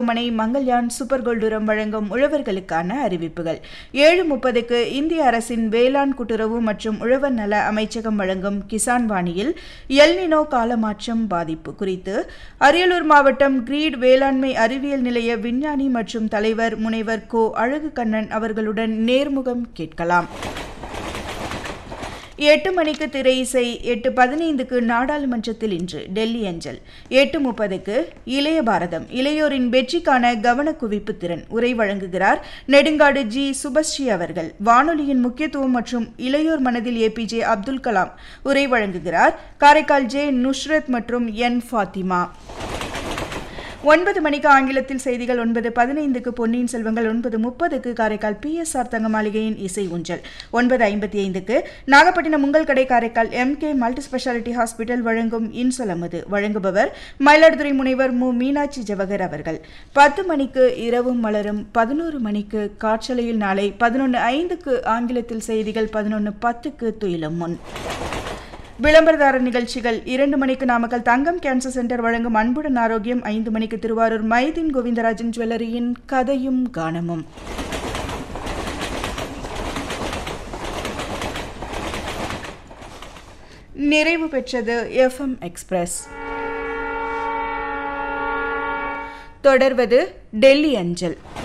மருத்துவமனை மங்கள்யான் சூப்பர் கோல்டுரம் வழங்கும் உழவர்களுக்கான அறிவிப்புகள் ஏழு முப்பதுக்கு இந்திய அரசின் வேளாண் கூட்டுறவு மற்றும் உழவர் நல அமைச்சகம் வழங்கும் கிசான் வாணியில் எல்னினோ காலமாற்றம் பாதிப்பு குறித்து அரியலூர் மாவட்டம் கிரீட் வேளாண்மை அறிவியல் நிலைய விஞ்ஞானி மற்றும் தலைவர் முனைவர் கோ அழகு கண்ணன் அவர்களுடன் நேர்முகம் கேட்கலாம் எட்டு மணிக்கு திரை இசை எட்டு பதினைந்துக்கு நாடாளுமன்றத்தில் இன்று டெல்லி அஞ்சல் எட்டு முப்பதுக்கு இளைய பாரதம் இளையோரின் வெற்றிக்கான கவன குவிப்பு திறன் உரை வழங்குகிறார் நெடுங்காடு ஜி சுபஸ்ரீ அவர்கள் வானொலியின் முக்கியத்துவம் மற்றும் இளையோர் மனதில் ஏபிஜே அப்துல் கலாம் உரை வழங்குகிறார் காரைக்கால் ஜே நுஷ்ரத் மற்றும் என் ஃபாத்திமா ஒன்பது மணிக்கு ஆங்கிலத்தில் செய்திகள் ஒன்பது பதினைந்துக்கு பொன்னியின் செல்வங்கள் ஒன்பது முப்பதுக்கு காரைக்கால் பிஎஸ்ஆர் தங்க மாளிகையின் இசை ஊஞ்சல் ஒன்பது ஐம்பத்தி ஐந்துக்கு நாகப்பட்டினம் உங்கள் கடை Karaikal M K multi speciality hospital வழங்கும் இன்சொலமது வழங்குபவர் மயிலாடுதுறை முனைவர் மு மீனாட்சி ஜவஹர் அவர்கள் பத்து மணிக்கு இரவும் மலரும் பதினோரு மணிக்கு காற்றலையில் நாளை பதினொன்று ஐந்துக்கு ஆங்கிலத்தில் செய்திகள் பதினொன்று பத்துக்கு துயிலும் முன் விளம்பரதார நிகழ்ச்சிகள் இரண்டு மணிக்கு நாமக்கல் தங்கம் கேன்சர் சென்டர் வழங்கும் அன்புடன் ஆரோக்கியம் ஐந்து மணிக்கு திருவாரூர் மைதீன் கோவிந்தராஜன் ஜுவல்லரியின் கதையும் கானமும் நிறைவு பெற்றது எஃப்எம் எக்ஸ்பிரஸ் தொடர்வது டெல்லி அஞ்சல்